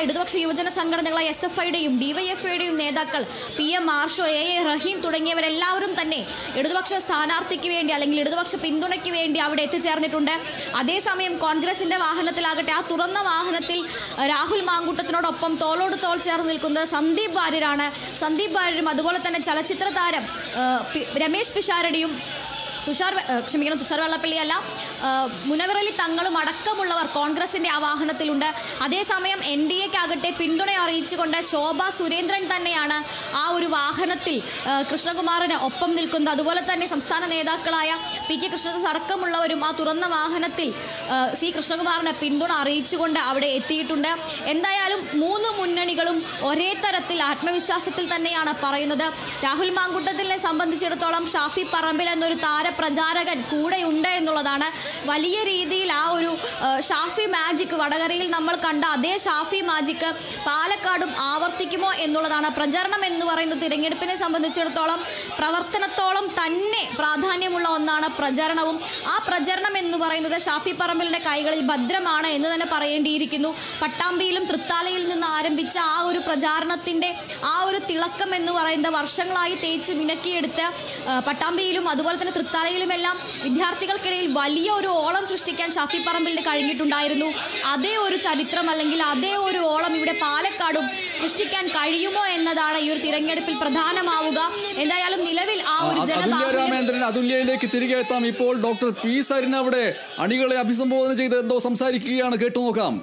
ഇടതുപക്ഷ യുവജന സംഘടനകളായ S F ഐയുടെയും ഡിവൈഎഫ്ഐയുടെയും നേതാക്കൾ P M Marsho A A Rahim തുടങ്ങിയവരെല്ലാവരും തന്നെ ഇടതുപക്ഷ സ്ഥാനാർത്ഥിക്ക് വേണ്ടി അല്ലെങ്കിൽ ഇടതുപക്ഷ പിന്തുണയ്ക്ക് വേണ്ടി അവിടെ എത്തിച്ചേർന്നിട്ടുണ്ട് അതേസമയം കോൺഗ്രസിന്റെ വാഹനത്തിലാകട്ടെ ആ തുറന്ന വാഹനത്തിൽ അഹ്, രാഹുൽ മാങ്കൂട്ടത്തിനോടൊപ്പം തോളോട് തോൾ ചേർന്ന് നിൽക്കുന്നത് സന്ദീപ് വാര്യരാണ് സന്ദീപ് വാര്യരും അതുപോലെ തന്നെ ചലച്ചിത്ര താരം അഹ്, പി- രമേശ് പിഷാരടിയും തുഷാർ വെ- ഏഹ് ക്ഷമിക്കണം തുഷാർ വെള്ളപ്പള്ളിയല്ല ഏഹ് മുനവറലി തങ്ങളും അടക്കമുള്ളവർ കോൺഗ്രസിന്റെ ആ വാഹനത്തിലുണ്ട് അതേസമയം എൻ ഡി എക്കാകട്ടെ പിന്തുണ അറിയിച്ചുകൊണ്ട് ശോഭ സുരേന്ദ്രൻ തന്നെയാണ് ആ ഒരു വാഹനത്തിൽ ഏഹ് കൃഷ്ണകുമാറിന് ഒപ്പം നിൽക്കുന്നത് അതുപോലെ തന്നെ സംസ്ഥാന നേതാക്കളായ പി കെ കൃഷ്ണദാസ് അടക്കമുള്ളവരും ആ തുറന്ന വാഹനത്തിൽ ഏഹ് സി കൃഷ്ണകുമാറിന് പിന്തുണ അറിയിച്ചുകൊണ്ട് അവിടെ എത്തിയിട്ടുണ്ട് എന്തായാലും മൂന്ന് മുന്നണികളും ഒരേ തരത്തിൽ ആത്മവിശ്വാസത്തിൽ തന്നെയാണ് പറയുന്നത് രാഹുൽ മാങ്കുട്ടത്തിനെ സംബന്ധിച്ചിടത്തോളം ഷാഫി പറമ്പിൽ എന്നൊരു താരപ്രചാരകൻ കൂടെയുണ്ട് എന്നുള്ളതാണ് വലിയ രീതിയിൽ ആ ഒരു ആ, ഷാഫി മാജിക് വടകരയിൽ നമ്മൾ കണ്ട അതേ ഷാഫി മാജിക് പാലക്കാടും ആവർത്തിക്കുമോ എന്നുള്ളതാണ് പ്രചരണം എന്ന് പറയുന്നത് തിരഞ്ഞെടുപ്പിനെ സംബന്ധിച്ചിടത്തോളം പ്രവർത്തനത്തോളം തന്നെ പ്രാധാന്യമുള്ള ഒന്നാണ് പ്രചരണവും ആ പ്രചരണം എന്ന് പറയുന്നത് ഷാഫി പറമ്പിലിന്റെ കൈകളിൽ ഭദ്രമാണ് എന്ന് തന്നെ പറയേണ്ടിയിരിക്കുന്നു പട്ടാമ്പിയിലും തൃത്താലയിൽ നിന്ന് ആരംഭിച്ച ആ ഒരു പ്രചാരണത്തിന്റെ ആ ഒരു തിളക്കം എന്ന് പറയുന്നത് വർഷങ്ങളായി തേച്ച് മിനക്കിയെടുത്ത് ആ, പട്ടാമ്പിയിലും അതുപോലെ തന്നെ തൃത്താലയിലുമെല്ലാം വിദ്യാർത്ഥികൾക്കിടയിൽ വലിയ ഒരു ഓളം സൃഷ്ടിക്കാൻ ഷാഫി പറമ്പിലിന് കഴിഞ്ഞിട്ടുണ്ടായിരുന്നു അതേ ഒരു ചരിത്രം അല്ലെങ്കിൽ അതേ ഒരു ഓളം ഇവിടെ പാലക്കാടും സൃഷ്ടിക്കാൻ കഴിയുമോ എന്നതാണ് ഈ ഒരു തിരഞ്ഞെടുപ്പിൽ പ്രധാനമാവുക എന്തായാലും നിലവിൽ ആ ഒരു അതുല്യ ജനബാഹുല്യം രാമേന്ദ്രൻ അതുല്യയിലേക്ക് തിരികെ എത്താം ഇപ്പോൾ ഡോക്ടർ പി സരിൻ അവിടെ അണികളെ അഭിസംബോധന ചെയ്ത് എന്തോ സംസാരിക്കുകയാണ് കേട്ടു നോക്കാം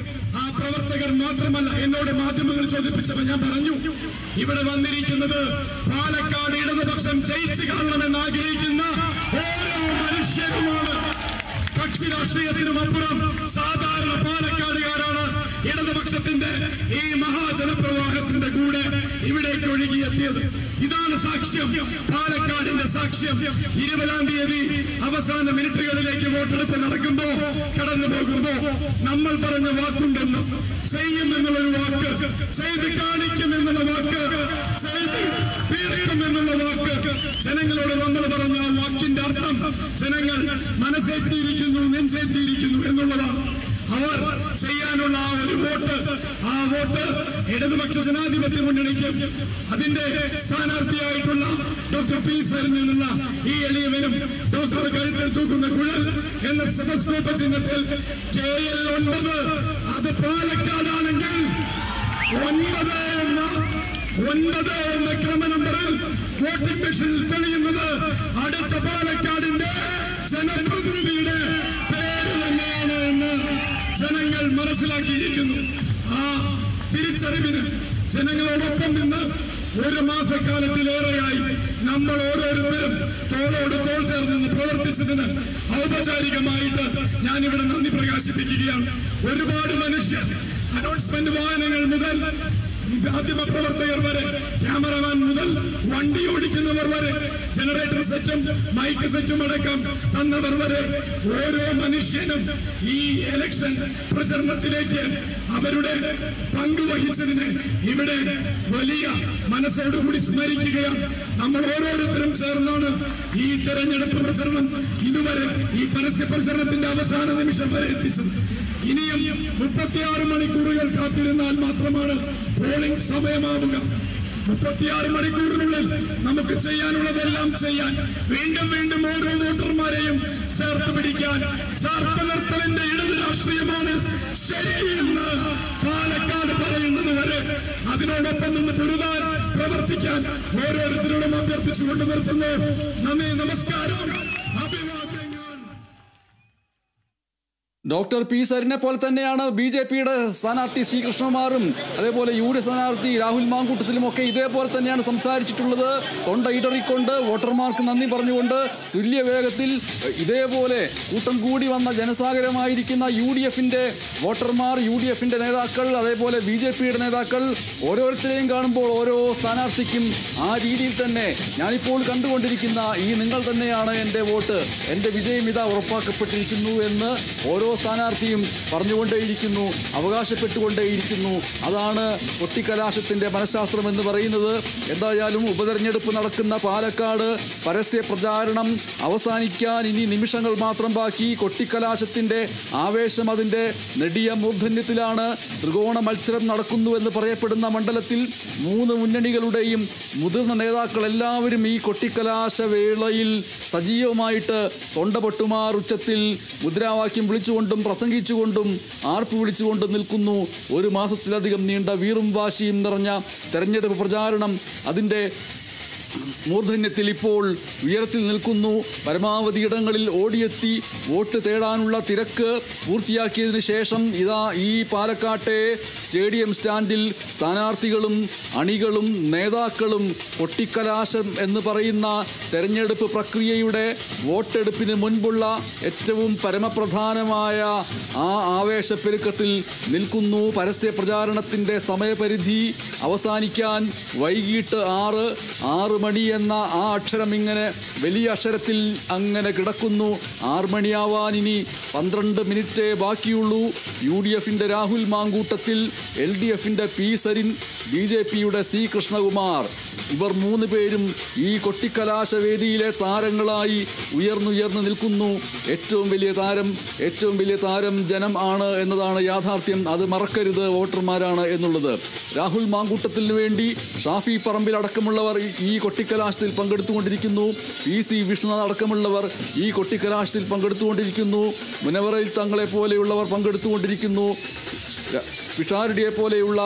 ആ പ്രവർത്തകർ മാത്രമല്ല എന്നോട് മാധ്യമങ്ങൾ ചോദിപ്പിച്ചപ്പോൾ ഞാൻ പറഞ്ഞു ഇവിടെ വന്നിരിക്കുന്നത് പാലക്കാട് ഇടതുപക്ഷം ജയിച്ചു കാണണമെന്ന് ആഗ്രഹിക്കുന്ന ഓരോ മനുഷ്യരുമാണ് കക്ഷി രാഷ്ട്രീയത്തിനും അപ്പുറം സാധാരണ പാലക്കാടുകാരാണ് ഇടതുപക്ഷത്തിന്റെ ഈ മഹാജനപ്രവാഹത്തിന്റെ കൂടെ ഇവിടേക്ക് ഒഴുകിയെത്തിയത് ഇതാണ് സാക്ഷ്യം പാലക്കാടിന്റെ സാക്ഷ്യം ഇരുപതാം തീയതി അവസാന മിനിറ്റുകളിലേക്ക് വോട്ടെടുപ്പ് നടക്കുമ്പോ കടന്നു പോകുമ്പോ നമ്മൾ പറഞ്ഞ വാക്കുണ്ടെന്ന് ചെയ്യുമെന്നുള്ളൊരു വാക്ക് ചെയ്ത് കാണിക്കുമെന്നുള്ള വാക്ക് ചെയ്ത് തീർക്കുമെന്നുള്ള വാക്ക് ജനങ്ങളോട് നമ്മൾ പറഞ്ഞ ആ വാക്കിന്റെ അർത്ഥം ജനങ്ങൾ മനസ്സേറ്റിയിരിക്കുന്നു നെഞ്ചേറ്റിയിരിക്കുന്നു എന്നുള്ളതാണ് അവർ ചെയ്യാനുള്ള ആ ഒരു വോട്ട് ആ വോട്ട് ഇടതുപക്ഷ ജനാധിപത്യ മുന്നണിക്ക് അതിന്റെ സ്ഥാനാർത്ഥിയായിട്ടുള്ള ഡോക്ടർ പി സരിൽ നിന്നുള്ള ഈ എളിയവനും ഡോക്ടർ കഴുത്തിൽ തൂക്കുന്ന കുഴൽ എന്ന സദസ്വരൂപ ചിഹ്നത്തിൽ കെ എൽ ഒൻപത് അത് പാലക്കാടാണെങ്കിൽ ഒൻപത് എന്ന ഒൻപത് എന്ന ക്രമ നമ്പറിൽ വോട്ടിംഗ് മെഷീനിൽ തെളിയുന്നത് അടുത്ത പാലക്കാടിന്റെ ജനപ്രതിനിധിയുടെ പേര് തന്നെയാണ് എന്ന് ജനങ്ങൾ മനസ്സിലാക്കിയിരിക്കുന്നു ആ തിരിച്ചറിവിന് ജനങ്ങളോടൊപ്പം നിന്ന് ഒരു മാസക്കാലത്തിലേറെയായി നമ്മൾ ഓരോരുത്തരും തോളോട് തോൾ ചേർന്ന് നിന്ന് പ്രവർത്തിച്ചതിന് ഔപചാരികമായിട്ട് ഞാനിവിടെ നന്ദി പ്രകാശിപ്പിക്കുകയാണ് ഒരുപാട് മനുഷ്യർ അനൗൺസ്മെന്റ് വാഹനങ്ങൾ മുതൽ മാധ്യമ പ്രവർത്തകർ വരെ ക്യാമറമാൻ മുതൽ വണ്ടി ഓടിക്കുന്നവർ വരെ ജനറേറ്റർ സെറ്റും മൈക്ക് സെറ്റും അടക്കം തന്നവർ വരെ ഓരോ മനുഷ്യനും ഈ ഇലക്ഷൻ പ്രചരണത്തിലേക്ക് അവരുടെ പങ്കുവഹിച്ചതിന് ഇവിടെ വലിയ മനസ്സോടുകൂടി സ്മരിക്കുകയാണ് നമ്മൾ ഓരോരുത്തരും ചേർന്നാണ് ഈ തെരഞ്ഞെടുപ്പ് പ്രചരണം ഇതുവരെ ഈ പരസ്യ പ്രചരണത്തിന്റെ അവസാന നിമിഷം വരെ എത്തിച്ചത് ഇനിയും മുപ്പത്തിയാറ് മണിക്കൂറുകൾ കാത്തിരുന്നാൽ മാത്രമാണ് പോളിംഗ് സമയമാവുക മുപ്പത്തിയാറ് മണിക്കൂറിനുള്ളിൽ നമുക്ക് ചെയ്യാനുള്ളതെല്ലാം ചെയ്യാൻ വീണ്ടും വീണ്ടും ഓരോ വോട്ടർമാരെയും ചേർത്ത് പിടിക്കാൻ ചേർത്ത് നിർത്തലിന്റെ ഇടത് രാഷ്ട്രീയമാണ് ശരിയെന്ന് പാലക്കാട് പറയുന്നത് വരെ അതിനോടൊപ്പം നിന്ന് പൊരുതാൻ പ്രവർത്തിക്കാൻ ഓരോരുത്തരോടും അഭ്യർത്ഥിച്ചുകൊണ്ട് നിർത്തുന്നു നന്ദി നമസ്കാരം അഭിവാദ്യങ്ങൾ ഡോക്ടർ പി സരിനെ പോലെ തന്നെയാണ് ബി ജെ പിയുടെ സ്ഥാനാർത്ഥി സി കൃഷ്ണകുമാറും അതേപോലെ യു ഡി എഫ് സ്ഥാനാർത്ഥി രാഹുൽ മാങ്കൂട്ടത്തിലും ഒക്കെ ഇതേപോലെ തന്നെയാണ് സംസാരിച്ചിട്ടുള്ളത് തൊണ്ട ഇടറിക്കൊണ്ട് വോട്ടർമാർക്ക് നന്ദി പറഞ്ഞുകൊണ്ട് തുല്യ വേഗത്തിൽ ഇതേപോലെ കൂട്ടം കൂടി വന്ന ജനസാഗരമായിരിക്കുന്ന യു ഡി എഫിന്റെ വോട്ടർമാർ യു ഡി എഫിന്റെ നേതാക്കൾ അതേപോലെ ബി ജെ പിയുടെ നേതാക്കൾ ഓരോരുത്തരെയും കാണുമ്പോൾ ഓരോ സ്ഥാനാർത്ഥിക്കും ആ രീതിയിൽ തന്നെ ഞാനിപ്പോൾ കണ്ടുകൊണ്ടിരിക്കുന്ന ഈ നിങ്ങൾ തന്നെയാണ് എൻ്റെ വോട്ട് എൻ്റെ വിജയം ഇതാ ഉറപ്പാക്കപ്പെട്ടിരിക്കുന്നു എന്ന് ഓരോ സ്ഥാനാർത്ഥിയും പറഞ്ഞുകൊണ്ടേയിരിക്കുന്നു അവകാശപ്പെട്ടുകൊണ്ടേയിരിക്കുന്നു അതാണ് കൊട്ടിക്കലാശത്തിന്റെ മനഃശാസ്ത്രം എന്ന് പറയുന്നത് എന്തായാലും ഉപതെരഞ്ഞെടുപ്പ് നടക്കുന്ന പാലക്കാട് പരസ്യ പ്രചാരണം അവസാനിക്കാൻ ഇനി നിമിഷങ്ങൾ മാത്രം ബാക്കി കൊട്ടിക്കലാശത്തിന്റെ ആവേശം അതിന്റെ നെടിയ മൂർധന്യത്തിലാണ് ത്രികോണ മത്സരം നടക്കുന്നുവെന്ന് പറയപ്പെടുന്ന മണ്ഡലത്തിൽ മൂന്ന് മുന്നണികളുടെയും മുതിർന്ന നേതാക്കൾ എല്ലാവരും ഈ കൊട്ടിക്കലാശ വേളയിൽ സജീവമായിട്ട് തൊണ്ടപൊട്ടുമാർ ഉച്ചത്തിൽ മുദ്രാവാക്യം വിളിച്ചുകൊണ്ടും പ്രസംഗിച്ചുകൊണ്ടും ആർപ്പ് വിളിച്ചുകൊണ്ടും നിൽക്കുന്നു ഒരു മാസത്തിലധികം നീണ്ട വീറും വാശിയും നിറഞ്ഞ തെരഞ്ഞെടുപ്പ് പ്രചാരണം അതിൻ്റെ മൂർധന്യത്തിൽ ഇപ്പോൾ ഉയരത്തിൽ നിൽക്കുന്നു പരമാവധി ഇടങ്ങളിൽ ഓടിയെത്തി വോട്ട് തേടാനുള്ള തിരക്ക് പൂർത്തിയാക്കിയതിനു ശേഷം ഇതാ ഈ പാലക്കാട്ടെ സ്റ്റേഡിയം സ്റ്റാൻഡിൽ സ്ഥാനാർത്ഥികളും അണികളും നേതാക്കളും കൊട്ടിക്കലാശം എന്ന് പറയുന്ന തെരഞ്ഞെടുപ്പ് പ്രക്രിയയുടെ വോട്ടെടുപ്പിന് മുൻപുള്ള ഏറ്റവും പരമപ്രധാനമായ ആ ആവേശപ്പെരുക്കത്തിൽ നിൽക്കുന്നു പരസ്യ പ്രചാരണത്തിൻ്റെ സമയപരിധി അവസാനിക്കാൻ വൈകിട്ട് ആറ് ആറ് മണി എന്ന ആ അക്ഷരം ഇങ്ങനെ വലിയ അക്ഷരത്തിൽ അങ്ങനെ കിടക്കുന്നു ആറ് മണിയാവാൻ ഇനി പന്ത്രണ്ട് മിനിറ്റേ ബാക്കിയുള്ളൂ യു ഡി എഫിൻ്റെ രാഹുൽ മാങ്കൂട്ടത്തിൽ എൽ ഡി എഫിൻ്റെ പി സരിൻ ബി ജെ പിയുടെ സി കൃഷ്ണകുമാർ ഇവർ മൂന്ന് പേരും ഈ കൊട്ടിക്കലാശ വേദിയിലെ താരങ്ങളായി ഉയർന്നുയർന്നു നിൽക്കുന്നു ഏറ്റവും വലിയ താരം ഏറ്റവും വലിയ താരം ജനം ആണ് എന്നതാണ് യാഥാർത്ഥ്യം അത് മറക്കരുത് വോട്ടർമാരാണ് എന്നുള്ളത് രാഹുൽ മാങ്കൂട്ടത്തിന് വേണ്ടി ഷാഫി പറമ്പിൽ അടക്കമുള്ളവർ ഈ- ഈ കൊട്ടിക്കലാശത്തിൽ പങ്കെടുത്തുകൊണ്ടിരിക്കുന്നു പി സി വിഷ്ണുനാഥ് അടക്കമുള്ളവർ ഈ കൊട്ടിക്കലാശത്തിൽ പങ്കെടുത്തുകൊണ്ടിരിക്കുന്നു മുനവറയിൽ തങ്ങളെ പോലെയുള്ളവർ പങ്കെടുത്തുകൊണ്ടിരിക്കുന്നു ര- പിഷാരടിയെ പോലെയുള്ള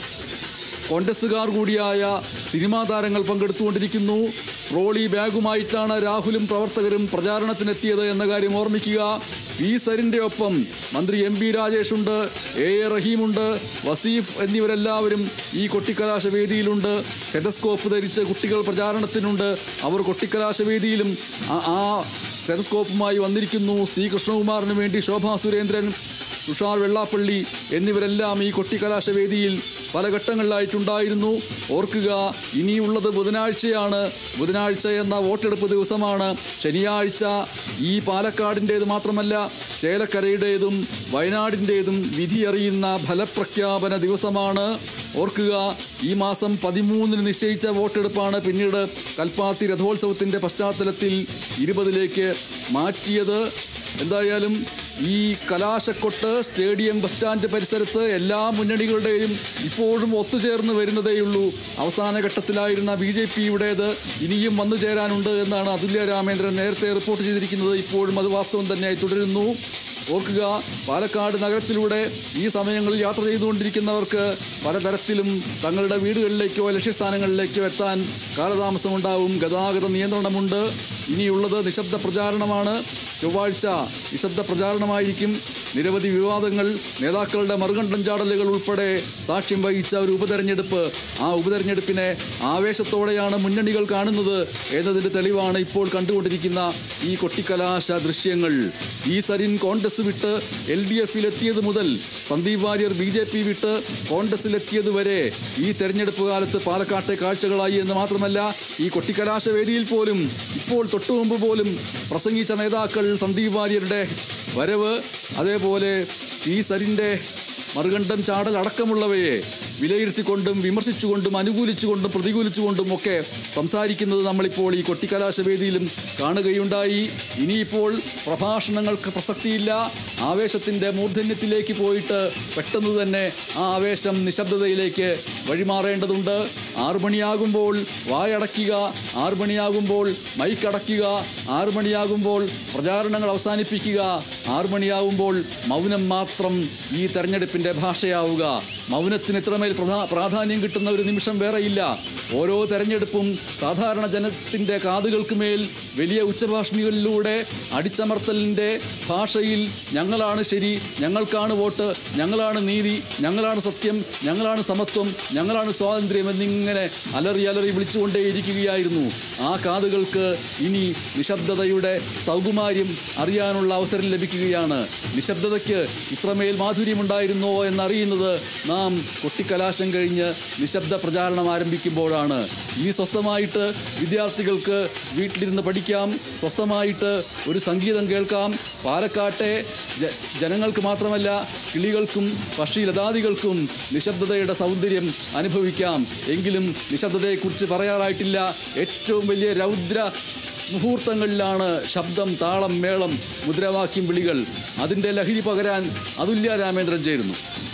കോൺഗ്രസുകാർ കൂടിയായ സിനിമാ താരങ്ങൾ പങ്കെടുത്തുകൊണ്ടിരിക്കുന്നു ട്രോളി ബാഗുമായിട്ടാണ് രാഹുലും പ്രവർത്തകരും പ്രചാരണത്തിനെത്തിയത് എന്ന കാര്യം ഓർമ്മിക്കുക പി സരിൻ്റെ ഒപ്പം മന്ത്രി എം പി രാജേഷ് ഉണ്ട് എ എ റഹീമുണ്ട് വസീഫ് എന്നിവരെല്ലാവരും ഈ കൊട്ടിക്കലാശ വേദിയിലുണ്ട് സ്റ്റെറ്റസ്കോപ്പ് ധരിച്ച് കുട്ടികൾ പ്രചാരണത്തിനുണ്ട് അവർ കൊട്ടിക്കലാശ വേദിയിലും ആ- ആ സ്റ്റെറ്റസ്കോപ്പുമായി വന്നിരിക്കുന്നു സി കൃഷ്ണകുമാറിന് വേണ്ടി ശോഭാ സുരേന്ദ്രൻ തുഷാർ വെള്ളാപ്പള്ളി എന്നിവരെല്ലാം ഈ കൊട്ടിക്കലാശ വേദിയിൽ പല ഘട്ടങ്ങളിലായിട്ടുണ്ടായിരുന്നു ഓർക്കുക ഇനിയുള്ളത് ബുധനാഴ്ചയാണ് ബുധനാഴ്ച എന്ന വോട്ടെടുപ്പ് ദിവസമാണ് ശനിയാഴ്ച ഈ പാലക്കാടിൻ്റേത് മാത്രമല്ല ചേലക്കരയുടേതും വയനാടിൻ്റേതും വിധിയറിയുന്ന ഫലപ്രഖ്യാപന ദിവസമാണ് ഓർക്കുക ഈ മാസം പതിമൂന്നിന് നിശ്ചയിച്ച വോട്ടെടുപ്പാണ് പിന്നീട് കൽപ്പാത്തി രഥോത്സവത്തിൻ്റെ പശ്ചാത്തലത്തിൽ ഇരുപതിലേക്ക് മാറ്റിയത് എന്തായാലും ഈ കലാശക്കൊട്ട് സ്റ്റേഡിയം ബസ് സ്റ്റാൻഡ് പരിസരത്ത് എല്ലാ മുന്നണികളുടെയും ഇപ്പോഴും ഒത്തുചേർന്ന് വരുന്നതേയുള്ളൂ അവസാന ഘട്ടത്തിലായിരുന്ന ബി ജെ പിയുടേത് ഇനിയും വന്നു ചേരാനുണ്ട് എന്നാണ് അതുല്യ രാമേന്ദ്രൻ നേരത്തെ റിപ്പോർട്ട് ചെയ്തിരിക്കുന്നത് ഇപ്പോഴും അത് വാസ്തവം തന്നെയായി തുടരുന്നു ഓർക്കുക പാലക്കാട് നഗരത്തിലൂടെ ഈ സമയങ്ങളിൽ യാത്ര ചെയ്തുകൊണ്ടിരിക്കുന്നവർക്ക് പലതരത്തിലും തങ്ങളുടെ വീടുകളിലേക്കോ ലക്ഷ്യസ്ഥാനങ്ങളിലേക്കോ എത്താൻ കാലതാമസമുണ്ടാവും ഗതാഗത നിയന്ത്രണമുണ്ട് ഇനിയുള്ളത് നിശബ്ദ പ്രചാരണമാണ് ചൊവ്വാഴ്ച നിശബ്ദ പ്രചാരണമായിരിക്കും നിരവധി വിവാദങ്ങൾ നേതാക്കളുടെ മറുകണ്ഠം ചാടലുകൾ ഉൾപ്പെടെ സാക്ഷ്യം വഹിച്ച ഒരു ഉപതെരഞ്ഞെടുപ്പ് ആ ഉപതെരഞ്ഞെടുപ്പിനെ ആവേശത്തോടെയാണ് മുന്നണികൾ കാണുന്നത് എന്നതിൻ്റെ തെളിവാണ് ഇപ്പോൾ കണ്ടുകൊണ്ടിരിക്കുന്ന ഈ കൊട്ടിക്കലാശ ദൃശ്യങ്ങൾ ഈ സരിൻ കോൺഗ്രസ് വിട്ട് എൽ ഡി എഫിലെത്തിയത് മുതൽ Sandeep Warrier B J P വിട്ട് കോൺഗ്രസിലെത്തിയത് വരെ ഈ തെരഞ്ഞെടുപ്പ് കാലത്ത് പാലക്കാട്ടെ കാഴ്ചകളായി എന്ന് മാത്രമല്ല ഈ കൊട്ടിക്കലാശ വേദിയിൽ പോലും ഇപ്പോൾ തൊട്ടു മുമ്പ് പോലും പ്രസംഗിച്ച നേതാക്കൾ സന്ദീപ് വാര്യരുടെ വരവ് അതേപോലെ ഈ സരിൻ്റെ മറുകണ്ഠം ചാടൽ അടക്കമുള്ളവയെ വിലയിരുത്തിക്കൊണ്ടും വിമർശിച്ചുകൊണ്ടും അനുകൂലിച്ചുകൊണ്ടും പ്രതികൂലിച്ചുകൊണ്ടും ഒക്കെ സംസാരിക്കുന്നത് നമ്മളിപ്പോൾ ഈ കൊട്ടിക്കലാശ വേദിയിലും കാണുകയുണ്ടായി ഇനിയിപ്പോൾ പ്രഭാഷണങ്ങൾക്ക് പ്രസക്തിയില്ല ആവേശത്തിൻ്റെ മൂർധന്യത്തിലേക്ക് പോയിട്ട് പെട്ടെന്ന് തന്നെ ആ ആവേശം നിശബ്ദതയിലേക്ക് വഴിമാറേണ്ടതുണ്ട് ആറു മണിയാകുമ്പോൾ വായടയ്ക്കുക ആറു മണിയാകുമ്പോൾ മൈക്ക് അടയ്ക്കുക ആറു മണിയാകുമ്പോൾ പ്രചാരണങ്ങൾ അവസാനിപ്പിക്കുക ആറു മണിയാകുമ്പോൾ മൗനം മാത്രം ഈ തെരഞ്ഞെടുപ്പിൻ്റെ ഭാഷയാവുക മൗനത്തിന് ഇത്രമേൽ പ്രധാ പ്രാധാന്യം കിട്ടുന്ന ഒരു നിമിഷം വേറെയില്ല ഓരോ തെരഞ്ഞെടുപ്പും സാധാരണ ജനത്തിൻ്റെ കാതുകൾക്ക് മേൽ വലിയ ഉച്ചഭാഷണികളിലൂടെ അടിച്ചമർത്തലിൻ്റെ ഭാഷയിൽ ഞങ്ങളാണ് ശരി ഞങ്ങൾക്കാണ് വോട്ട് ഞങ്ങളാണ് നീതി ഞങ്ങളാണ് സത്യം ഞങ്ങളാണ് സമത്വം ഞങ്ങളാണ് സ്വാതന്ത്ര്യം എന്നിങ്ങനെ അലറി അലറി വിളിച്ചുകൊണ്ടേയിരിക്കുകയായിരുന്നു ആ കാതുകൾക്ക് ഇനി നിശബ്ദതയുടെ സൗകുമാര്യം അറിയാനുള്ള അവസരം ലഭിക്കുകയാണ് നിശബ്ദതയ്ക്ക് ഇത്രമേൽ മാധുര്യമുണ്ടായിരുന്നോ ആണോ എന്നറിയുന്നത് നാം കൊട്ടിക്കലാശം കഴിഞ്ഞ് നിശബ്ദ പ്രചാരണം ആരംഭിക്കുമ്പോഴാണ് ഇനി സ്വസ്ഥമായിട്ട് വിദ്യാർത്ഥികൾക്ക് വീട്ടിലിരുന്ന് പഠിക്കാം സ്വസ്ഥമായിട്ട് ഒരു സംഗീതം കേൾക്കാം പാലക്കാട്ടെ ജ- ജനങ്ങൾക്ക് മാത്രമല്ല കിളികൾക്കും പക്ഷിലതാദികൾക്കും നിശബ്ദതയുടെ സൗന്ദര്യം അനുഭവിക്കാം എങ്കിലും നിശബ്ദതയെക്കുറിച്ച് പറയാറായിട്ടില്ല ഏറ്റവും വലിയ രൗദ്ര മുഹൂർത്തങ്ങളിലാണ് ശബ്ദം താളം മേളം മുദ്രാവാക്യം വിളികൾ അതിൻ്റെ ലഹരി പകരാൻ അതുല്യ രാമേന്ദ്രൻ ചേരുന്നു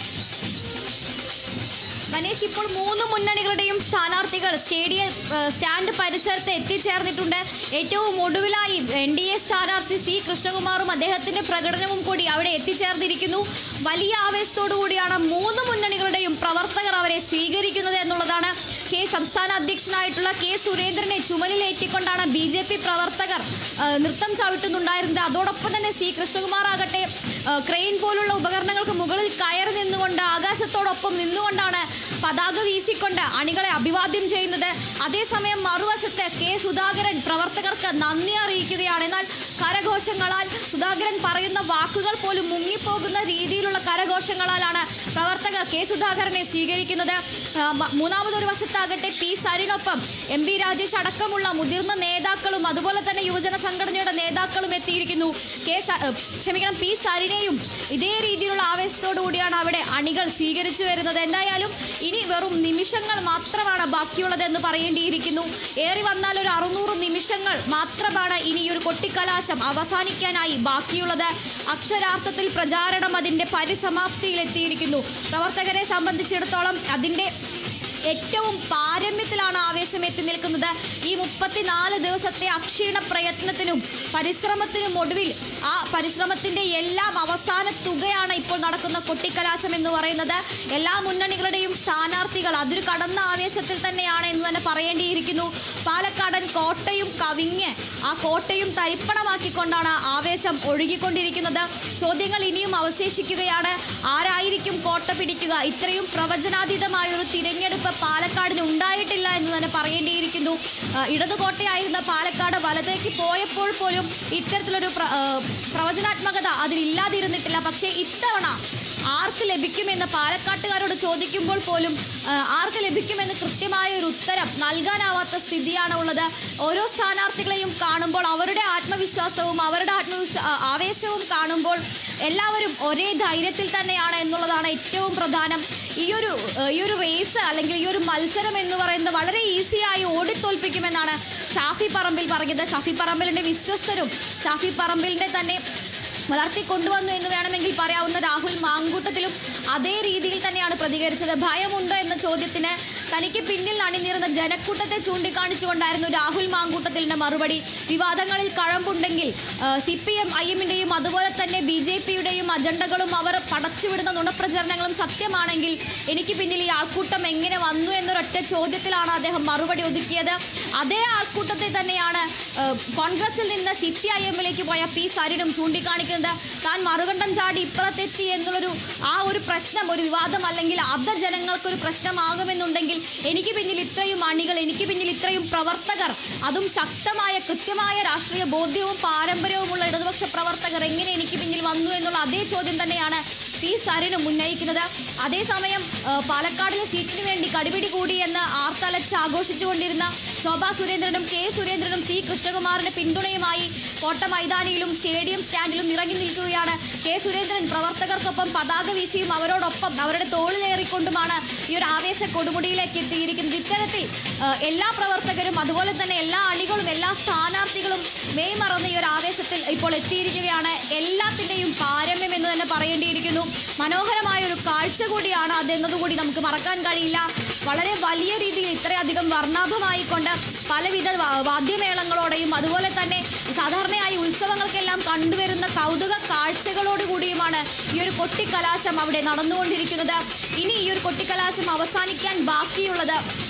ഗണേഷ് ഇപ്പോൾ മൂന്ന് മുന്നണികളുടെയും സ്ഥാനാർത്ഥികൾ സ്റ്റേഡിയം ഏഹ്, സ്റ്റാൻഡ് പരിസരത്ത് എത്തിച്ചേർന്നിട്ടുണ്ട് ഏറ്റവും ഒടുവിലായി എൻ ഡി എ സ്ഥാനാർത്ഥി സി കൃഷ്ണകുമാറും അദ്ദേഹത്തിന്റെ പ്രകടനവും കൂടി അവിടെ എത്തിച്ചേർന്നിരിക്കുന്നു വലിയ ആവേശത്തോടു കൂടിയാണ് മൂന്ന് മുന്നണികളുടെയും പ്രവർത്തകർ അവരെ സ്വീകരിക്കുന്നത് എന്നുള്ളതാണ് കെ സംസ്ഥാന അധ്യക്ഷനായിട്ടുള്ള കെ സുരേന്ദ്രനെ ചുമലിലേറ്റിക്കൊണ്ടാണ് ബി ജെ പി പ്രവർത്തകർ ഏഹ്, നൃത്തം ചവിട്ടുന്നുണ്ടായിരുന്നത് അതോടൊപ്പം തന്നെ സി കൃഷ്ണകുമാർ ആകട്ടെ ഏഹ്, ക്രെയിൻ പോലുള്ള ഉപകരണങ്ങൾക്ക് മുകളിൽ കയറി നിന്നുകൊണ്ട് ആകാശത്തോടൊപ്പം നിന്നുകൊണ്ടാണ് പതാക വീശിക്കൊണ്ട് അണികളെ അഭിവാദ്യം ചെയ്യുന്നത് അതേസമയം മറുവശത്ത് കെ സുധാകരൻ പ്രവർത്തകർക്ക് നന്ദി അറിയിക്കുകയാണ് എന്നാൽ കരഘോഷങ്ങളാൽ സുധാകരൻ പറയുന്ന വാക്കുകൾ പോലും മുങ്ങിപ്പോകുന്ന രീതിയിലുള്ള കരഘോഷങ്ങളാലാണ് പ്രവർത്തകർ കെ സുധാകരനെ സ്വീകരിക്കുന്നത് ആ, മ- മൂന്നാമതൊരു വശത്താകട്ടെ പി സരിനൊപ്പം എം പി രാജേഷ് അടക്കമുള്ള മുതിർന്ന നേതാക്കളും അതുപോലെ തന്നെ യുവജന സംഘടനയുടെ നേതാക്കളും എത്തിയിരിക്കുന്നു കെ സ- ഏ, ക്ഷമിക്കണം പി സരിനെയും ഇതേ രീതിയിലുള്ള ആവേശത്തോടു കൂടിയാണ് അവിടെ അണികൾ സ്വീകരിച്ചു വരുന്നത് എന്തായാലും ഇനി വെറും നിമിഷങ്ങൾ മാത്രമാണ് ബാക്കിയുള്ളത് എന്ന് പറയേണ്ടിയിരിക്കുന്നു ഏറി വന്നാൽ ഒരു അറുന്നൂറ് നിമിഷങ്ങൾ മാത്രമാണ് ഇനി ഈ ഒരു കൊട്ടിക്കലാശം അവസാനിക്കാനായി ബാക്കിയുള്ളത് അക്ഷരാർത്ഥത്തിൽ പ്രചാരണം അതിൻ്റെ പരിസമാപ്തിയിലെത്തിയിരിക്കുന്നു പ്രവർത്തകരെ സംബന്ധിച്ചിടത്തോളം അതിൻ്റെ ഏറ്റവും പാരമ്യത്തിലാണ് ആവേശം എത്തി നിൽക്കുന്നത് ഈ മുപ്പത്തിനാല് ദിവസത്തെ അക്ഷീണ പ്രയത്നത്തിനും പരിശ്രമത്തിനും ഒടുവിൽ ആ പരിശ്രമത്തിന്റെ എല്ലാം അവസാന തുകയാണ് ഇപ്പോൾ നടക്കുന്ന കൊട്ടിക്കലാശം എന്ന് പറയുന്നത് എല്ലാ മുന്നണികളുടെയും സ്ഥാനാർത്ഥികൾ അതൊരു കടന്ന ആവേശത്തിൽ തന്നെയാണ് എന്ന് തന്നെ പറയേണ്ടിയിരിക്കുന്നു പാലക്കാടൻ കോട്ടയും കവിഞ്ഞ് ആ കോട്ടയും തരിപ്പണമാക്കിക്കൊണ്ടാണ് ആവേശം ഒഴുകിക്കൊണ്ടിരിക്കുന്നത് ചോദ്യങ്ങൾ ഇനിയും അവശേഷിക്കുകയാണ് ആരായിരിക്കും കോട്ട പിടിക്കുക ഇത്രയും പ്രവചനാതീതമായ ഒരു തിരഞ്ഞെടുപ്പ് പാലക്കാടിന് ഉണ്ടായിട്ടില്ല എന്ന് തന്നെ പറയേണ്ടിയിരിക്കുന്നു ആ, ഇടതുകോട്ടയായിരുന്ന പാലക്കാട് വലതേക്ക് പോയപ്പോൾ പോലും ഇത്തരത്തിലൊരു പ്ര- ആ, പ്രവചനാത്മകത അതിലില്ലാതിരുന്നിട്ടില്ല പക്ഷേ ഇത്തവണ ആർക്ക് ലഭിക്കുമെന്ന് പാലക്കാട്ടുകാരോട് ചോദിക്കുമ്പോൾ പോലും ആ, ആർക്ക് ലഭിക്കുമെന്ന് കൃത്യമായ ഒരു ഉത്തരം നൽകാനാവാത്ത സ്ഥിതിയാണ് ഉള്ളത് ഓരോ സ്ഥാനാർത്ഥികളെയും കാണുമ്പോൾ അവരുടെ ആത്മവിശ്വാസവും അവരുടെ ആത്മവിശ്വാ ആ, ആവേശവും കാണുമ്പോൾ എല്ലാവരും ഒരേ ധൈര്യത്തിൽ തന്നെയാണ് എന്നുള്ളതാണ് ഏറ്റവും പ്രധാനം ഈ ഒരു ഏഹ്, ഈ ഒരു റേസ് അല്ലെങ്കിൽ ഈ ഒരു മത്സരം എന്ന് പറയുന്നത് വളരെ ഈസിയായി ഓടിത്തോൽപ്പിക്കുമെന്നാണ് ഷാഫി പറമ്പിൽ പറഞ്ഞത് ഷാഫി പറമ്പിലിന്റെ വിശ്വസ്തരും ഷാഫി പറമ്പിലിന്റെ തന്നെ വളർത്തിക്കൊണ്ടുവന്നു എന്ന് വേണമെങ്കിൽ പറയാവുന്ന രാഹുൽ മാങ്കൂട്ടത്തിലും അതേ രീതിയിൽ തന്നെയാണ് പ്രതികരിച്ചത് ഭയമുണ്ടോ എന്ന ചോദ്യത്തിന് തനിക്ക് പിന്നിൽ അണിനിരുന്ന ജനക്കൂട്ടത്തെ ചൂണ്ടിക്കാണിച്ചുകൊണ്ടായിരുന്നു രാഹുൽ മാങ്കൂട്ടത്തിലിന്റെ മറുപടി വിവാദങ്ങളിൽ കഴമ്പുണ്ടെങ്കിൽ സി പി എം ഐ എമ്മിന്റെയും അതുപോലെ തന്നെ ബി ജെ പിയുടെയും അജണ്ടകളും അവർ പടച്ചുവിടുന്ന നുണപ്രചരണങ്ങളും സത്യമാണെങ്കിൽ എനിക്ക് പിന്നിൽ ഈ ആൾക്കൂട്ടം എങ്ങനെ വന്നു എന്നൊരൊറ്റ ചോദ്യത്തിലാണ് അദ്ദേഹം മറുപടി ഒതുക്കിയത് അതേ ആൾക്കൂട്ടത്തെ തന്നെയാണ് ഏഹ്, കോൺഗ്രസിൽ നിന്ന് സി പി ഐ എമ്മിലേക്ക് പോയ പി സരിനും ചൂണ്ടിക്കാണിക്കുന്നത് താൻ മറുകണ്ഠം ചാടി ഇപ്പുറത്തെത്തി എന്നുള്ളൊരു ആ ഒരു പ്രശ്നം ഒരു വിവാദം അല്ലെങ്കിൽ അത് ജനങ്ങൾക്കൊരു പ്രശ്നമാകുമെന്നുണ്ടെങ്കിൽ എനിക്ക് പിന്നിൽ ഇത്രയും അണികൾ എനിക്ക് പിന്നിൽ ഇത്രയും പ്രവർത്തകർ അതും ശക്തമായ കൃത്യമായ രാഷ്ട്രീയ ബോധ്യവും പാരമ്പര്യവുമുള്ള ഇടതുപക്ഷ പ്രവർത്തകർ എങ്ങനെ എനിക്ക് പിന്നിൽ വന്നു എന്നുള്ള അതേ ചോദ്യം തന്നെയാണ് പി സരിനും ഉന്നയിക്കുന്നത് അതേസമയം ആ, പാലക്കാടിലെ സീറ്റിന് വേണ്ടി കടിപിടി കൂടി എന്ന് ആർത്തലച്ച് ആഘോഷിച്ചുകൊണ്ടിരുന്ന ശോഭാ സുരേന്ദ്രനും കെ സുരേന്ദ്രനും സി കൃഷ്ണകുമാറിന്റെ പിന്തുണയുമായി കോട്ട മൈതാനിയിലും സ്റ്റേഡിയം സ്റ്റാൻഡിലും ഇറങ്ങി നിൽക്കുകയാണ് കെ സുരേന്ദ്രൻ പ്രവർത്തകർക്കൊപ്പം പതാക വീശിയും അവരോടൊപ്പം അവരുടെ തോളിലേറിക്കൊണ്ടുമാണ് ഈ ഒരു ആവേശ കൊടുമുടിയിലേക്ക് എത്തിയിരിക്കുന്നത് ഇത്തരത്തിൽ ആ, എല്ലാ പ്രവർത്തകരും അതുപോലെ തന്നെ എല്ലാ അണികളും എല്ലാ സ്ഥാനാർത്ഥികളും മെയ് മറന്ന് ഈ ഒരു ആവേശത്തിൽ ഇപ്പോൾ എത്തിയിരിക്കുകയാണ് എല്ലാത്തിൻ്റെയും പാരമ്യം എന്ന് തന്നെ പറയേണ്ടിയിരിക്കുന്നു മനോഹരമായ ഒരു കാഴ്ച കൂടിയാണ് അതെന്നതുകൂടി നമുക്ക് മറക്കാൻ കഴിയില്ല വളരെ വലിയ രീതിയിൽ ഇത്രയധികം വർണ്ണാഭമായിക്കൊണ്ട് പലവിധ വാ- വാദ്യമേളങ്ങളോടെയും അതുപോലെ തന്നെ സാധാരണയായി ഉത്സവങ്ങൾക്കെല്ലാം കണ്ടുവരുന്ന കൗതുക കാഴ്ചകളോടുകൂടിയുമാണ് ഈ ഒരു കൊട്ടിക്കലാശം അവിടെ നടന്നുകൊണ്ടിരിക്കുന്നത് ഇനി ഈ ഒരു കൊട്ടിക്കലാശം അവസാനിക്കാൻ ബാക്കിയുള്ളത്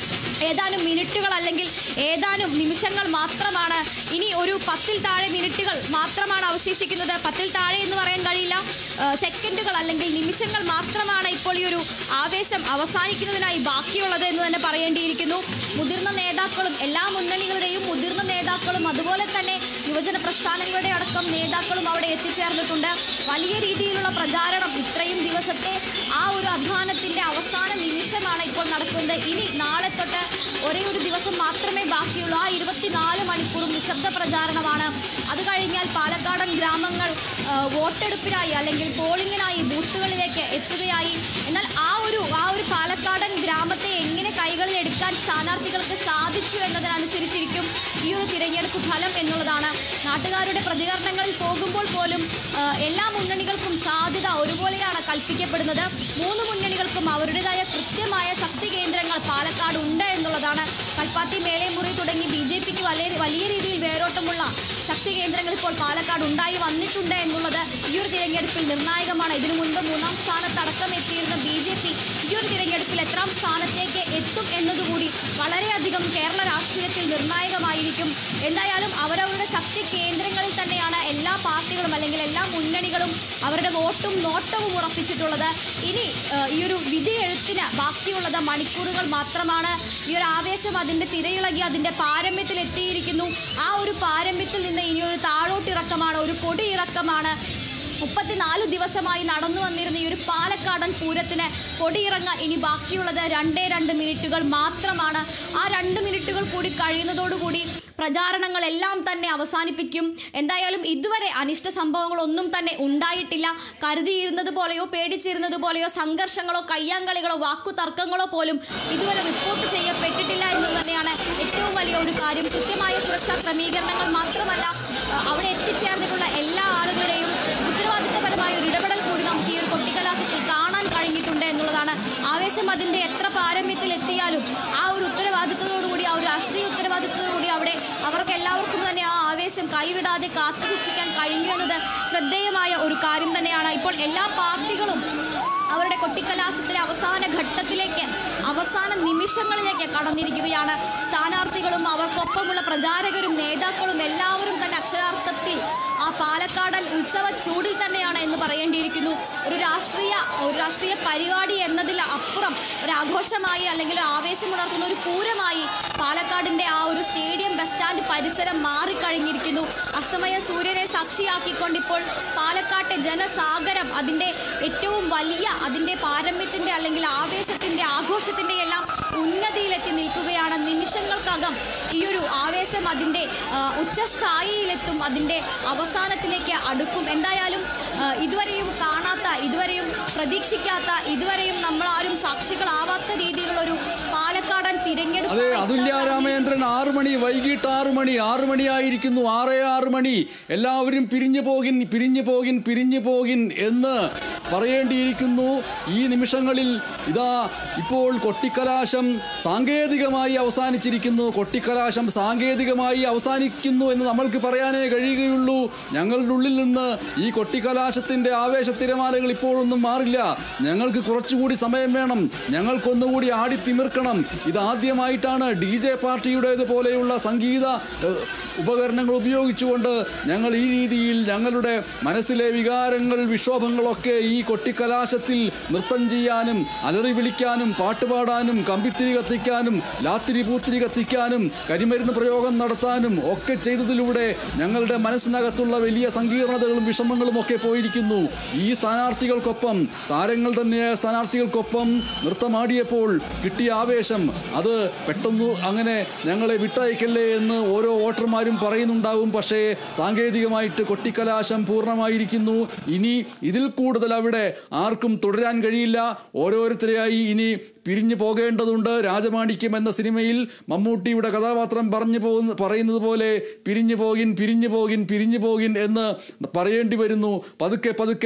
ഏതാനും മിനിറ്റുകൾ അല്ലെങ്കിൽ ഏതാനും നിമിഷങ്ങൾ മാത്രമാണ് ഇനി ഒരു പത്തിൽ താഴെ മിനിറ്റുകൾ മാത്രമാണ് അവശേഷിക്കുന്നത് പത്തിൽ താഴെ എന്ന് പറയാൻ കഴിയില്ല ആ, സെക്കൻഡുകൾ അല്ലെങ്കിൽ നിമിഷങ്ങൾ മാത്രമാണ് ഇപ്പോൾ ഈ ഒരു ആവേശം അവസാനിക്കുന്നതിനായി ബാക്കിയുള്ളത് എന്ന് തന്നെ പറയേണ്ടിയിരിക്കുന്നു മുതിർന്ന നേതാക്കളും എല്ലാ മുന്നണികളുടെയും മുതിർന്ന നേതാക്കളും അതുപോലെ തന്നെ യുവജന പ്രസ്ഥാനങ്ങളുടെ അടക്കം നേതാക്കളും അവിടെ എത്തിച്ചേർന്നിട്ടുണ്ട് വലിയ രീതിയിലുള്ള പ്രചാരണം ഇത്രയും ദിവസത്തെ ആ ഒരു അധ്വാനത്തിന്റെ അവസാന നിമിഷമാണ് ഇപ്പോൾ നടക്കുന്നത് ഇനി നാളെ തൊട്ട് ഒരേ ഒരു ദിവസം മാത്രമേ ബാക്കിയുള്ളൂ ആ ഇരുപത്തിനാല് മണിക്കൂറും നിശബ്ദ പ്രചാരണമാണ് അത് കഴിഞ്ഞാൽ പാലക്കാടൻ ഗ്രാമങ്ങൾ ആ, വോട്ടെടുപ്പിനായി അല്ലെങ്കിൽ പോളിംഗിനായി ബൂത്തുകളിലേക്ക് എത്തുകയായി എന്നാൽ ആ ഒരു ആ ഒരു പാലക്കാടൻ ഗ്രാമത്തെ എങ്ങനെ കൈകളിൽ എടുക്കാൻ സ്ഥാനാർത്ഥികൾക്ക് സാധിച്ചു എന്നതിനനുസരിച്ചിരിക്കും ഈ ഒരു തിരഞ്ഞെടുപ്പ് ഫലം എന്നുള്ളതാണ് നാട്ടുകാരുടെ പ്രതികരണങ്ങളിൽ പോകുമ്പോൾ പോലും ആ, എല്ലാ മുന്നണികൾക്കും സാധ്യത ഒരുപോലെയാണ് കൽപ്പിക്കപ്പെടുന്നത് മൂന്ന് മുന്നണികൾക്കും അവരുടേതായ കൃത്യമായ ശക്തി കേന്ദ്രങ്ങൾ പാലക്കാട് ഉണ്ട് എന്നുള്ളതാണ് കൽപ്പാത്തി മേലേമുറി തുടങ്ങി ബി ജെ പിക്ക് വലിയ വലിയ രീതിയിൽ വേരോട്ടമുള്ള ശക്തി കേന്ദ്രങ്ങൾ ഇപ്പോൾ പാലക്കാട് ഉണ്ടായി വന്നിട്ടുണ്ട് എന്നുള്ളത് ഈ ഒരു തിരഞ്ഞെടുപ്പിൽ നിർണായകമാണ് ഇതിനു മുൻപ് മൂന്നാം സ്ഥാനത്ത് അടക്കം എത്തിയിരുന്ന ബി ജെ പി ഈ ഒരു തിരഞ്ഞെടുപ്പിൽ എത്രാം സ്ഥാനത്തേക്ക് എത്തും എന്നതുകൂടി വളരെയധികം കേരള രാഷ്ട്രീയത്തിൽ നിർണായകമായിരിക്കും എന്തായാലും അവരവരുടെ ശക്തി കേന്ദ്രങ്ങളിൽ തന്നെയാണ് എല്ലാ പാർട്ടികളും അല്ലെങ്കിൽ എല്ലാ മുന്നണികളും അവരുടെ വോട്ടും നോട്ടവും ഉറപ്പിച്ചിട്ടുള്ളത് ഇനി ഏഹ്, ഈ ഒരു വിധി എഴുത്തിന് ബാക്കിയുള്ളത് മണിക്കൂറുകൾ മാത്രമാണ് ഈ ഒരു ആവേശം അതിൻ്റെ തിരയിളകി അതിൻ്റെ പാരമ്യത്തിൽ എത്തിയിരിക്കുന്നു ആ ഒരു പാരമ്യത്തിൽ നിന്ന് ഇനി ഒരു താഴോട്ടിറക്കമാണ് ഒരു കൊടിയിറക്കമാണ് മുപ്പത്തിനാല് ദിവസമായി നടന്നു വന്നിരുന്ന ഈ ഒരു പാലക്കാടൻ പൂരത്തിന് കൊടിയിറങ്ങാൻ ഇനി ബാക്കിയുള്ളത് രണ്ടേ രണ്ട് മിനിറ്റുകൾ മാത്രമാണ് ആ രണ്ട് മിനിറ്റുകൾ കൂടി കഴിയുന്നതോടുകൂടി പ്രചാരണങ്ങളെല്ലാം തന്നെ അവസാനിപ്പിക്കും എന്തായാലും ഇതുവരെ അനിഷ്ട സംഭവങ്ങളൊന്നും തന്നെ ഉണ്ടായിട്ടില്ല കരുതിയിരുന്നത് പോലെയോ പേടിച്ചിരുന്നത് പോലെയോ സംഘർഷങ്ങളോ കയ്യാങ്കളികളോ വാക്കുതർക്കങ്ങളോ പോലും ഇതുവരെ റിപ്പോർട്ട് ചെയ്യപ്പെട്ടിട്ടില്ല എന്നത് തന്നെയാണ് ഏറ്റവും വലിയ ഒരു കാര്യം കൃത്യമായ സുരക്ഷാ ക്രമീകരണങ്ങൾ മാത്രമല്ല അഹ് അവിടെ എത്തിച്ചേർന്നിട്ടുള്ള എല്ലാ ആളുകളുടെയും ഉത്തരവാദിത്തപരമായ ഒരു ഇടപെടൽ കൂടി നമുക്ക് ഈ ഒരു കൊട്ടിക്കലാശത്തിൽ കാണാൻ കഴിഞ്ഞിട്ടുണ്ട് എന്നുള്ളതാണ് ആവേശം അതിൻ്റെ എത്ര പാരമ്യത്തിൽ എത്തിയാലും ആ ഒരു ഉത്തരവാദിത്തത്തോടുകൂടി ആ ഒരു രാഷ്ട്രീയ ഉത്തരവാദിത്തത്തോടുകൂടി അവിടെ അവർക്ക് എല്ലാവർക്കും തന്നെ ആ ആവേശം കൈവിടാതെ കാത്തു സൂക്ഷിക്കാൻ കഴിഞ്ഞു എന്നത് ശ്രദ്ധേയമായ ഒരു കാര്യം തന്നെയാണ് ഇപ്പോൾ എല്ലാ പാർട്ടികളും അവരുടെ കൊട്ടിക്കലാശത്തിലെ അവസാന ഘട്ടത്തിലേക്ക് അവസാന നിമിഷങ്ങളിലേക്ക് കടന്നിരിക്കുകയാണ് സ്ഥാനാർത്ഥികളും അവർക്കൊപ്പമുള്ള പ്രചാരകരും നേതാക്കളും എല്ലാവരും തന്നെ അക്ഷരാർത്ഥത്തിൽ ആ പാലക്കാടൻ ഉത്സവ ചൂടിൽ തന്നെയാണ് എന്ന് പറയേണ്ടിയിരിക്കുന്നു ഒരു രാഷ്ട്രീയ ഒരു രാഷ്ട്രീയ പരിപാടി എന്നതിൽ അപ്പുറം ഒരു ആഘോഷമായി അല്ലെങ്കിൽ ഒരു ആവേശമുണർത്തുന്ന ഒരു പൂരമായി പാലക്കാടിന്റെ ആ ഒരു സ്റ്റേഡിയം ബസ് സ്റ്റാൻഡ് പരിസരം മാറിക്കഴിഞ്ഞിരിക്കുന്നു അസ്തമയ സൂര്യനെ സാക്ഷിയാക്കിക്കൊണ്ട് ഇപ്പോൾ പാലക്കാട്ടെ ജനസാഗരം അതിന്റെ ഏറ്റവും വലിയ അതിന്റെ പാരമ്യത്തിന്റെ അല്ലെങ്കിൽ ആവേശത്തിന്റെ ആഘോഷത്തിന്റെ എല്ലാം ഉന്നതിയിലെത്തി നിൽക്കുകയാണ് നിമിഷങ്ങൾക്കകം ഈ ഒരു ആവേശം അതിന്റെ ആ, ഉച്ചസ്ഥായിയിലെത്തും അതിന്റെ അവസാനത്തിലേക്ക് അടുക്കും എന്തായാലും ആ, ഇതുവരെയും കാണാത്ത ഇതുവരെയും പ്രതീക്ഷിക്കാത്ത ഇതുവരെയും നമ്മൾ ആരും സാക്ഷികളാവാത്ത രീതിയിലുള്ള ഒരു പാലക്കാടൻ തിരഞ്ഞെടുപ്പ് അതെ അതുല്യ രാമചന്ദ്രൻ ആറു മണി വൈകിട്ട് ആറു മണി ആറു മണിയായിരിക്കുന്നു ആറേ ആറ് മണി എല്ലാവരും പിരിഞ്ഞു പോകിൻ പിരിഞ്ഞു പോകിൻ പിരിഞ്ഞു പോകിൻ എന്ന് പറയേണ്ടിയിരിക്കുന്നു ഈ നിമിഷങ്ങളിൽ ഇതാ ഇപ്പോൾ കൊട്ടിക്കലാശം സാങ്കേതികമായി അവസാനിച്ചിരിക്കുന്നു കൊട്ടിക്കലാശം സാങ്കേതികമായി അവസാനിക്കുന്നു എന്ന് നമ്മൾക്ക് പറയാനേ കഴിയുകയുള്ളൂ ഞങ്ങളുടെ ഉള്ളിൽ നിന്ന് ഈ കൊട്ടിക്കലാശത്തിന്റെ ആവേശ തിരമാലകൾ ഇപ്പോഴൊന്നും മാറില്ല ഞങ്ങൾക്ക് കുറച്ചുകൂടി സമയം വേണം ഞങ്ങൾക്കൊന്നുകൂടി ആടിത്തിമിർക്കണം ഇതാദ്യമായിട്ടാണ് ഡി ജെ പാർട്ടിയുടേത് പോലെയുള്ള സംഗീത ഏഹ്, ഉപകരണങ്ങൾ ഉപയോഗിച്ചുകൊണ്ട് ഞങ്ങൾ ഈ രീതിയിൽ ഞങ്ങളുടെ മനസ്സിലെ വികാരങ്ങൾ വിക്ഷോഭങ്ങളൊക്കെ ഈ കൊട്ടിക്കലാശത്തിൽ നൃത്തം ചെയ്യാനും അലറി വിളിക്കാനും പാട്ടുപാടാനും കമ്പിത്തിരി കത്തിക്കാനും ലാത്തിരി പൂത്തിരി കത്തിക്കാനും കരിമരുന്ന് പ്രയോഗം നടത്താനും ഒക്കെ ചെയ്തതിലൂടെ ഞങ്ങളുടെ മനസ്സിനകത്തുള്ള വലിയ സങ്കീർണതകളും വിഷമങ്ങളും ഒക്കെ പോയിരിക്കുന്നു ഈ സ്ഥാനാർത്ഥികൾക്കൊപ്പം താരങ്ങൾ തന്നെയായ സ്ഥാനാർത്ഥികൾക്കൊപ്പം നൃത്തമാടിയപ്പോൾ കിട്ടിയ ആവേശം അത് പെട്ടെന്ന് അങ്ങനെ ഞങ്ങളെ വിട്ടയക്കല്ലേ എന്ന് ഓരോ വോട്ടർമാരും പറയുന്നുണ്ടാവും പക്ഷേ സാങ്കേതികമായിട്ട് കൊട്ടിക്കലാശം പൂർണ്ണമായിരിക്കുന്നു ഇനി ഇതിൽ കൂടുതൽ അവിടെ ആർക്കും തുടരാൻ കഴിയില്ല ഓരോരുത്തരെയായി ഇനി പിരിഞ്ഞു പോകേണ്ടതുണ്ട് രാജമാണിക്യം എന്ന സിനിമയിൽ മമ്മൂട്ടിയുടെ കഥാപാത്രം പറഞ്ഞു പോകുന്ന പറയുന്നത് പോലെ പിരിഞ്ഞു പോകിൻ പിരിഞ്ഞു പോകിൻ പിരിഞ്ഞു പോകിൻ എന്ന് പറയേണ്ടി വരുന്നു പതുക്കെ പതുക്കെ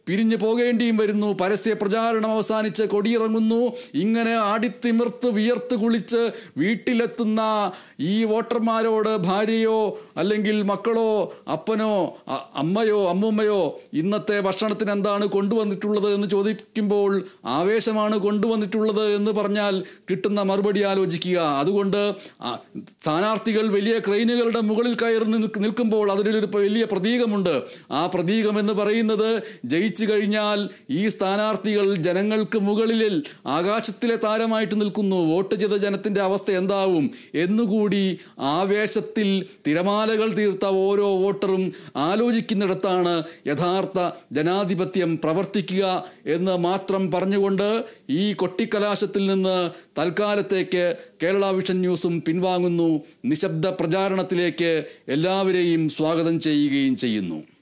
പിരിഞ്ഞു പോകേണ്ടിയും വരുന്നു പരസ്യ പ്രചാരണം അവസാനിച്ച് കൊടിയിറങ്ങുന്നു ഇങ്ങനെ ആടിത്തിമിർത്ത് വിയർത്ത് കുളിച്ച് വീട്ടിലെത്തുന്ന ഈ വോട്ടർമാരോട് ഭാര്യയോ അല്ലെങ്കിൽ മക്കളോ അപ്പനോ അ- അമ്മയോ അമ്മൂമ്മയോ ഇന്നത്തെ ഭക്ഷണത്തിന് എന്താണ് കൊണ്ടുവന്നിട്ടുള്ളത് എന്ന് ചോദിക്കുമ്പോൾ ആവേശമാണ് കൊണ്ടുവന്നിട്ടുള്ളത് എന്ന് പറഞ്ഞാൽ കിട്ടുന്ന മറുപടി ആലോചിക്കുക അതുകൊണ്ട് ആ, സ്ഥാനാർത്ഥികൾ വലിയ ക്രെയിനുകളുടെ മുകളിൽ കയറി നിൽക്ക് നിൽക്കുമ്പോൾ അതിലൊരു വലിയ പ്രതീകമുണ്ട് ആ പ്രതീകം എന്ന് പറയുന്നത് ജയിച്ചു കഴിഞ്ഞാൽ ഈ സ്ഥാനാർത്ഥികൾ ജനങ്ങൾക്ക് മുകളിൽ ആകാശത്തിലെ താരമായിട്ട് നിൽക്കുന്നു വോട്ട് ചെയ്ത ജനത്തിന്റെ അവസ്ഥ എന്താവും എന്നുകൂടി ആവേശത്തിൽ തിരമാലകൾ തീർത്ത ഓരോ വോട്ടറും ആലോചിക്കുന്നിടത്താണ് യഥാർത്ഥ ജനാധിപത്യം പ്രവർത്തിക്കുക എന്ന് മാത്രം പറഞ്ഞുകൊണ്ട് ഈ കൊട്ടിക്കലാശത്തിൽ നിന്ന് തൽക്കാലത്തേക്ക് കേരള വിഷൻ ന്യൂസും പിൻവാങ്ങുന്നു നിശബ്ദ പ്രചാരണത്തിലേക്ക് എല്ലാവരെയും സ്വാഗതം ചെയ്യുകയും ചെയ്യുന്നു